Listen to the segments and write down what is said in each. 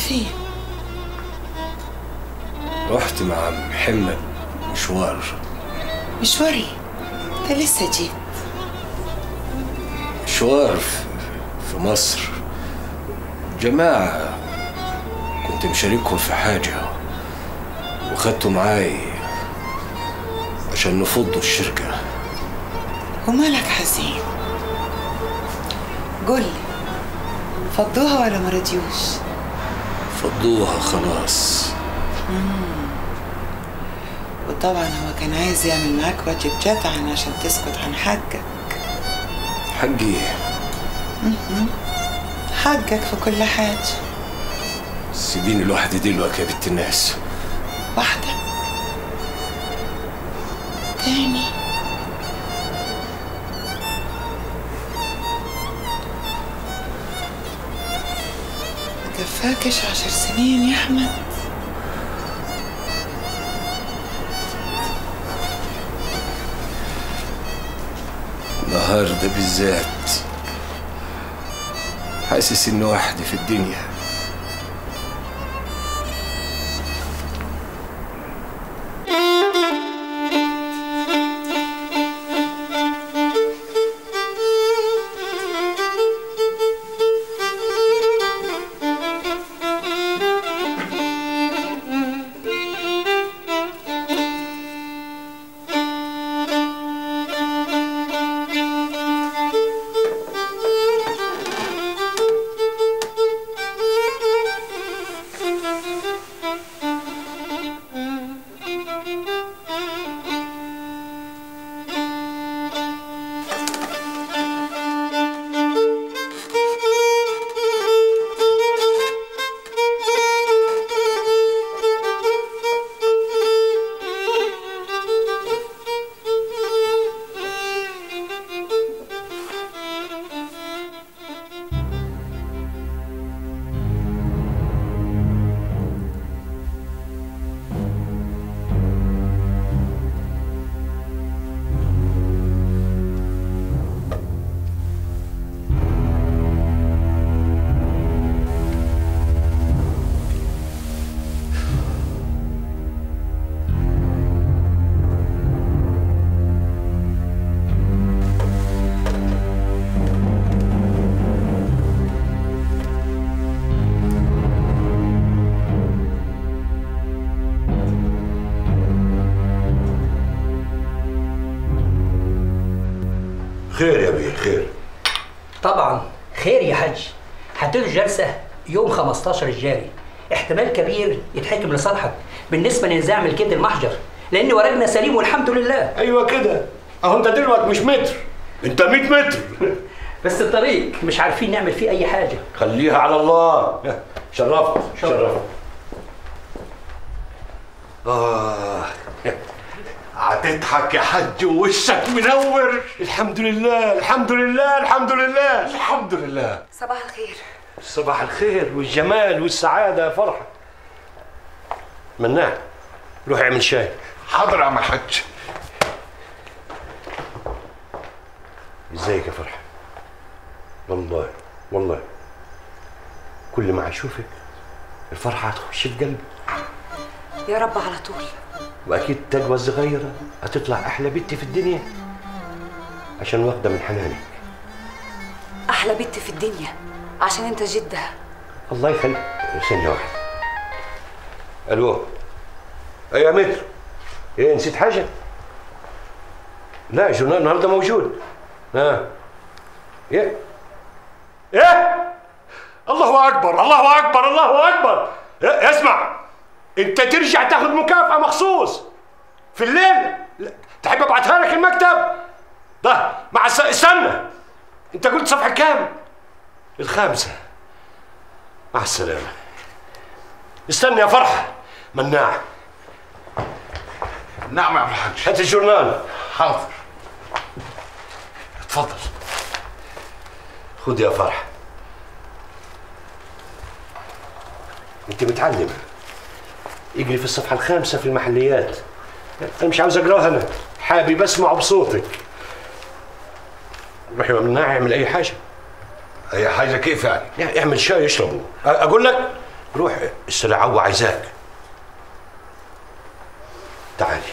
فين رحت مع محمد مشوار مشواري انت لسه جيت مشوار في- في مصر جماعة كنت مشاركهم في حاجة وخدته معاي عشان نفضوا الشركة ومالك حزين قولي فضوها ولا ما رضيوش فضوها خلاص وطبعا هو كان عايز يعمل معاك واجب جدعا عشان تسكت عن حقك حقي حقك في كل حاجة سيبيني لوحدي دلوقتي يا بنت الناس وحدك تاني كفاكش عشر سنين يا أحمد النهاردة بالذات حاسس اني وحدي في الدنيا خير يا بيه خير طبعا خير يا حاج هتدوا جلسة يوم 15 الجاري احتمال كبير يتحكم لصالحك بالنسبة لنزاع ملكية المحجر لأن ورقنا سليم والحمد لله ايوه كده اهو انت دلوقتي مش متر انت 100 متر بس الطريق مش عارفين نعمل فيه أي حاجة خليها على الله شرفت شرفت آه هتضحك يا حج ووشك منور الحمد لله الحمد لله الحمد لله الحمد لله صباح الخير صباح الخير والجمال والسعادة يا فرحة مناع روح اعمل شاي حاضر يا عم الحاج ازيك يا فرحة والله والله كل ما اشوفك الفرحة هتخش في قلبي يا رب على طول واكيد التجوى الصغيرة هتطلع احلى بنت في الدنيا عشان واخدة من حنانك احلى بنت في الدنيا عشان انت جدها الله يخليك ثانية واحدة الو ايوه يا متر ايه نسيت حاجة؟ لا الجورنال النهارده موجود ها ايه ايه الله اكبر الله اكبر الله اكبر إيه؟ اسمع انت ترجع تاخد مكافأة مخصوص في الليل لا. تحب ابعتها لك المكتب ده مع الس... استنى انت قلت صفحة كام الخامسة مع السلامة استنى يا فرحة مناع نعم يا عم الحاج هات الجورنال حاضر اتفضل خد يا فرحة انت متعلمة اجري في الصفحة الخامسة في المحليات انا مش عاوز اقراها انا حابب اسمعه بصوتك روح يا مناع اعمل اي حاجة هي حاجه كيف يعني يعني اعمل شاي اشربه أ- اقول لك روح السلع عوا عايزاك تعالي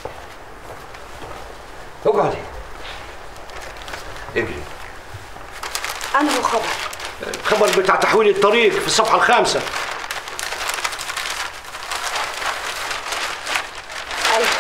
اقعدي اجري أنه خبر الخبر بتاع تحويل الطريق في الصفحة الخامسة أيوة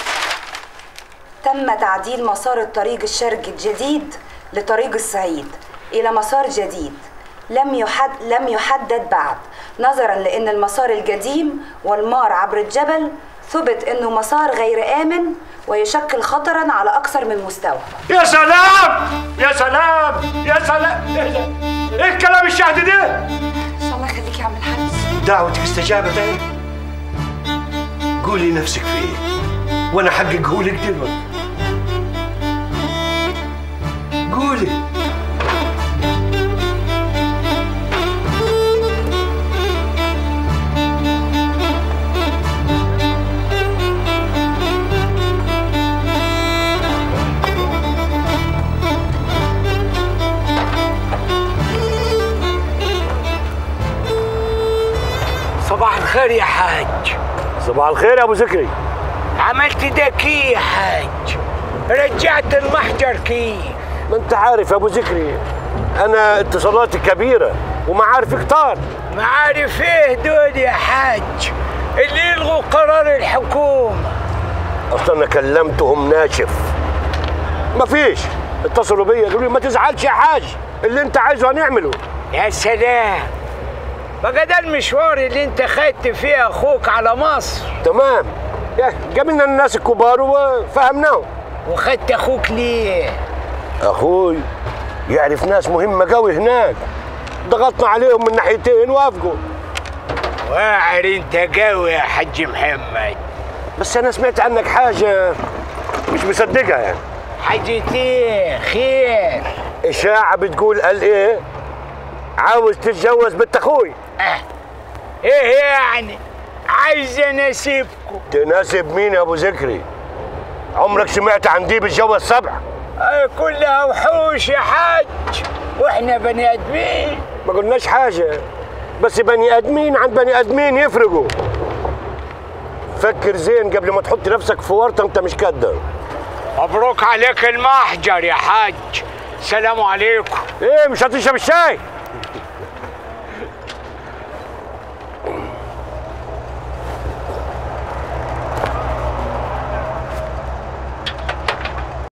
تم تعديل مسار الطريق الشرقي الجديد لطريق الصعيد إلى مسار جديد لم يحد لم يحدد بعد نظرا لأن المسار القديم والمار عبر الجبل ثبت أنه مسار غير آمن ويشكل خطرا على أكثر من مستوى يا سلام يا سلام يا سلام ايه ده؟ ايه الكلام الشهد ده إن شاء الله يخليك يا عم الحاج دعوتك استجابت ايه قولي نفسك في ايه وانا حققه لك دلوقتي قولي صباح الخير يا حاج صباح الخير يا ابو ذكري عملت ده كي يا حاج رجعت المحجر كيف ما انت عارف يا ابو ذكري انا اتصالاتي كبيره ومعارفي كتار معارف ايه دول يا حاج اللي يلغوا قرار الحكومة اصل انا كلمتهم ناشف مفيش اتصلوا بيا قالوا لي ما تزعلش يا حاج اللي انت عايزه هنعمله يا سلام بقى ده المشوار اللي انت خدت فيه اخوك على مصر تمام يا قابلنا الناس الكبار وفهمناهم وخدت اخوك ليه اخوي يعرف ناس مهمه قوي هناك ضغطنا عليهم من ناحيتين وافقوا واعر انت قوي يا حاج محمد بس انا سمعت عنك حاجه مش مصدقها يعني حاجة ايه خير اشاعه بتقول قال ايه عاوز تتجوز بنت اخوي اه ايه يعني عايز اناسبكم تناسب مين يا ابو ذكري عمرك سمعت عن دي بتجوز سبع اه كلها وحوش يا حاج واحنا بني ادمين ما قلناش حاجه بس بني ادمين عن بني ادمين يفرقوا فكر زين قبل ما تحط نفسك في ورطه انت مش كدر مبروك عليك المحجر يا حاج سلام عليكم ايه مش هتشرب الشاي